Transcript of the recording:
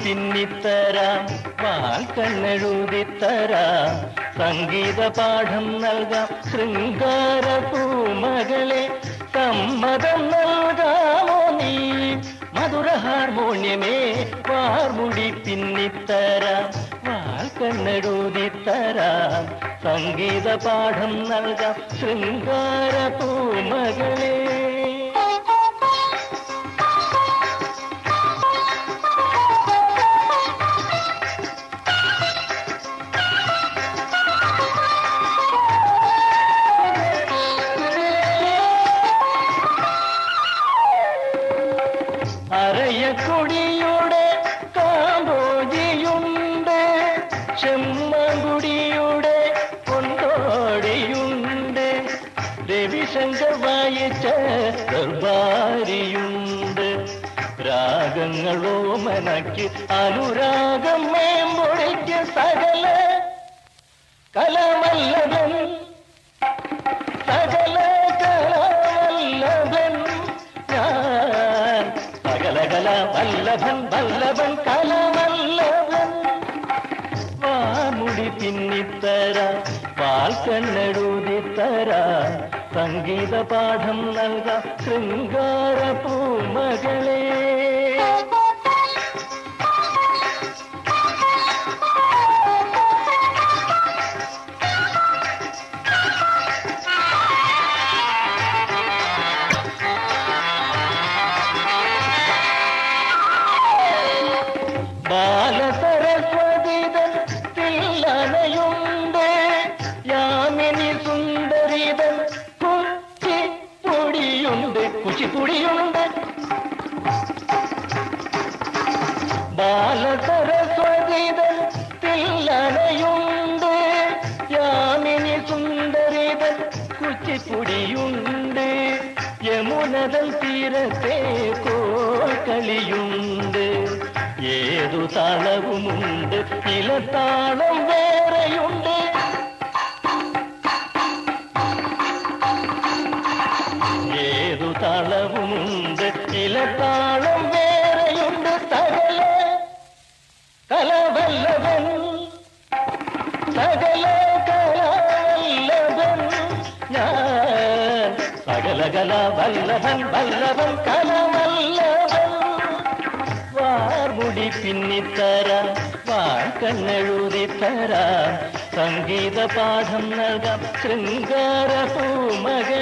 പിന്നിത്തരാം വാൽക്കണ്ണെഴുതിത്തരാം സംഗീത പാഠം നൽകാം ശൃംഗാര പൂമകളെ സമ്മതം നൽകാമോ നീ മധുര ഹാർമോണ്യമേ വാർമുടി പിന്നിത്തരാം വാൽക്കണ്ണെഴുതിത്തരാം സംഗീത പാഠം നൽകാം ശൃംഗാര പൂമകളെ അരയക്കുടിയുടെ കാമ്പോജിയുണ്ട് ചെമ്മൻകുടിയുടെ കൊണ്ടോടിയുണ്ട് രവിശങ്കർ വായിച്ച ദർബാരിയുണ്ട് രാഗങ്ങളോ മനക്ക് അനുരാഗം മേമ്പൊഴിക്ക് സകല കലമല്ലവൻ സകല കലവല്ലഭൻ ഞാൻ സകല കല വല്ലഭൻ വല്ലഭൻ കലവല്ലഭൻ വാമുടി പിന്നിത്തര പാൽക്കണ്ണെഴുതിത്തര സംഗീത പാഠം നൽകാം ശൃംഗാര പൂമകളെ ബാലസരസ്വതിതൻ തില്ലനയുണ്ട് യാമിനി സുന്ദരിതൻ കുച്ചിപ്പുടിയുണ്ട് കുച്ചിപ്പുടിയുണ്ട് ബാലസരസ്വതിതൻ തില്ലനയുണ്ട് യാമിനി സുന്ദരിതൻ കുച്ചിപ്പുടിയുണ്ട് യമുനതൻ തീരത്തെ കോക്കളിയുണ്ട് ഏതു താളവുമുണ്ട് ഇലത്താളം വേറെയുണ്ട് ഏതു താളവുമുണ്ട് ഇലത്താളം വേറെയുണ്ട് സകല കലവല്ലവൻ സകല കലവല്ലവൻ ഞാൻ സകല കല വല്ലഭൻ വല്ലഭൻ കലവല്ലവൻ വാർമുടി പിന്നിത്തര വാഴ്ക്കണ്ണെഴുതിത്തര സംഗീത പാഠം നൽകാം ശൃംഗാര പൂമക